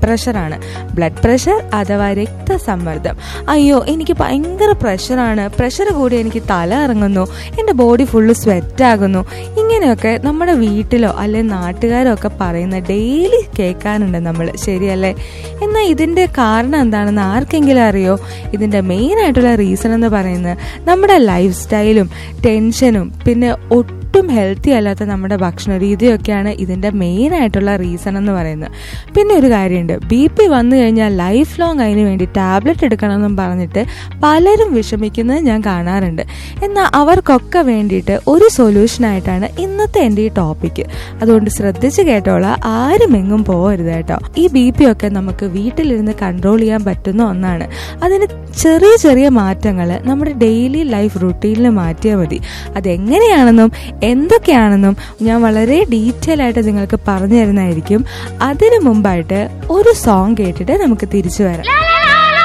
പ്രഷറാണ് blood pressure അഥവാ രക്തസമ്മർദ്ദം അയ്യോ എനിക്ക് ഭയങ്കര പ്രഷറാണ് പ്രഷർ കൂടി എനിക്ക് തല ഇറങ്ങുന്നു എൻ്റെ ബോഡി ഫുള്ള് സ്വെറ്റാകുന്നു ഇങ്ങനെയൊക്കെ നമ്മുടെ വീട്ടിലോ അല്ലെ നാട്ടുകാരോ ഒക്കെ പറയുന്ന ഡെയിലി കേൾക്കാനുണ്ട് നമ്മൾ ശരിയല്ലേ എന്നാൽ ഇതിൻ്റെ കാരണം എന്താണെന്ന് ആർക്കെങ്കിലും അറിയോ ഇതിൻ്റെ മെയിൻ ആയിട്ടുള്ള റീസൺ എന്ന് പറയുന്നത് നമ്മുടെ ലൈഫ് സ്റ്റൈലും ടെൻഷനും പിന്നെ ഒട്ടും ഹെൽത്തി അല്ലാത്ത നമ്മുടെ ഭക്ഷണ രീതിയൊക്കെയാണ് ഇതിൻ്റെ മെയിൻ ആയിട്ടുള്ള റീസൺ എന്ന് പറയുന്നത് പിന്നെ ഒരു കാര്യമുണ്ട് ബി പി വന്നു കഴിഞ്ഞാൽ ലൈഫ് ലോങ് അതിന് വേണ്ടി ടാബ്ലറ്റ് എടുക്കണമെന്നും പറഞ്ഞിട്ട് പലരും വിഷമിക്കുന്നത് ഞാൻ കാണാറുണ്ട് എന്നാൽ അവർക്കൊക്കെ വേണ്ടിയിട്ട് ഒരു സൊല്യൂഷനായിട്ടാണ് ഇന്നത്തെ എൻ്റെ ഈ ടോപ്പിക്ക് അതുകൊണ്ട് ശ്രദ്ധിച്ച് കേട്ടോളാം ആരും എങ്ങും പോകരുത് കേട്ടോ ഈ ബി പി ഒക്കെ നമുക്ക് വീട്ടിലിരുന്ന് കൺട്രോൾ ചെയ്യാൻ പറ്റുന്ന ഒന്നാണ് അതിന് ചെറിയ ചെറിയ മാറ്റങ്ങൾ നമ്മുടെ ഡെയിലി ലൈഫ് റുട്ടീനിൽ മാറ്റിയാൽ മതി അതെങ്ങനെയാണെന്നും എന്തൊക്കെയാണെന്നും ഞാൻ വളരെ ഡീറ്റെയിൽ ആയിട്ട് നിങ്ങൾക്ക് പറഞ്ഞു തരുന്നതായിരിക്കും അതിനു മുമ്പായിട്ട് ഒരു സോങ് കേട്ടിട്ട് നമുക്ക് തിരിച്ചു വരാം